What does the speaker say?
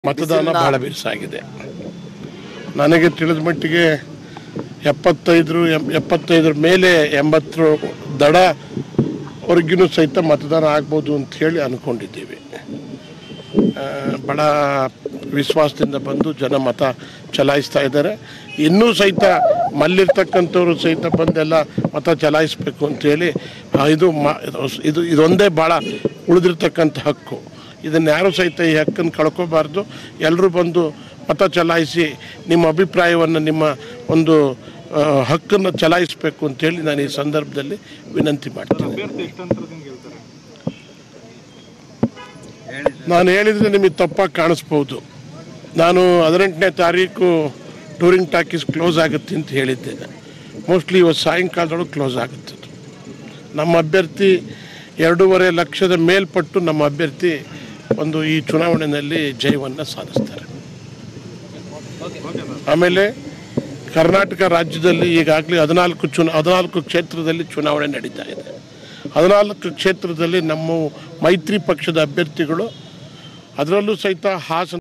ಮತದಾನ ಬಹಳ ಬಿರುಸಾಗಿದೆ ನನಗೆ ತಿಳಿದ ಮಟ್ಟಿಗೆ ಎಪ್ಪತ್ತೈದರ ಎಪ್ಪತ್ತೈದರ ಮೇಲೆ ಎಂಬತ್ತರ ದಡ ವರ್ಗಿನೂ ಸಹಿತ ಮತದಾನ ಆಗ್ಬೋದು ಅಂತ ಹೇಳಿ ಅಂದ್ಕೊಂಡಿದ್ದೀವಿ ಆ, ಬಹಳ ವಿಶ್ವಾಸದಿಂದ ಬಂದು ಜನ ಮತ ಚಲಾಯಿಸ್ತಾ ಇದ್ದಾರೆ ಇನ್ನೂ ಸಹಿತ ಮಲ್ಲಿರ್ತಕ್ಕಂಥವ್ರು ಸಹಿತ ಬಂದೆಲ್ಲ ಮತ ಚಲಾಯಿಸಬೇಕು ಅಂತೇಳಿ ಆ, ಇದು ಮ ಇದು ಇದೊಂದೇ ಭಾಳ ಉಳಿದಿರ್ತಕ್ಕಂಥ ಹಕ್ಕು ಇದನ್ನು ಯಾರೂ ಸಹಿತ ಈ ಹಕ್ಕನ್ನು ಕಳ್ಕೋಬಾರ್ದು ಎಲ್ಲರೂ ಬಂದು ಮತ ಚಲಾಯಿಸಿ ನಿಮ್ಮ ಅಭಿಪ್ರಾಯವನ್ನು ನಿಮ್ಮ ಒಂದು ಆ, ಹಕ್ಕನ್ನು ಚಲಾಯಿಸಬೇಕು ಅಂತೇಳಿ ನಾನು ಈ ಸಂದರ್ಭದಲ್ಲಿ ವಿನಂತಿ ಮಾಡ್ತೀನಿ ಅಭ್ಯರ್ಥಿ ಎಷ್ಟು ಅಂತರದಿಂದ ಗೆಲ್ತಾರೆ ನಾನು ಹೇಳಿದರೆ ನಿಮಗೆ ತಪ್ಪಾಗಿ ಕಾಣಿಸ್ಬೋದು ನಾನು ಹದಿನೆಂಟನೇ ತಾರೀಕು ಟೂರಿಂಗ್ ಟಾಕೀಸ್ ಕ್ಲೋಸ್ ಆಗುತ್ತೆ ಅಂತ ಹೇಳಿದ್ದೇನೆ ಮೋಸ್ಟ್ಲಿ ಇವತ್ತು ಸಾಯಂಕಾಲದೊಳಗೆ ಕ್ಲೋಸ್ ಆಗುತ್ತೆ ಅದು. ನಮ್ಮ ಅಭ್ಯರ್ಥಿ ಎರಡೂವರೆ ಲಕ್ಷದ ಮೇಲ್ಪಟ್ಟು ನಮ್ಮ ಅಭ್ಯರ್ಥಿ ಒಂದು ಈ ಚುನಾವಣೆಯಲ್ಲಿ ಜಯವನ್ನು ಸಾಧಿಸ್ತಾರೆ ಆಮೇಲೆ ಕರ್ನಾಟಕ ರಾಜ್ಯದಲ್ಲಿ ಈಗಾಗಲೇ ಹದಿನಾಲ್ಕು ಚುನಾ ಹದಿನಾಲ್ಕು ಕ್ಷೇತ್ರದಲ್ಲಿ ಚುನಾವಣೆ ನಡೀತಾ ಇದೆ ಹದಿನಾಲ್ಕು ಕ್ಷೇತ್ರದಲ್ಲಿ ನಮ್ಮ ಮೈತ್ರಿ ಪಕ್ಷದ ಅಭ್ಯರ್ಥಿಗಳು ಅದರಲ್ಲೂ ಸಹಿತ ಹಾಸನ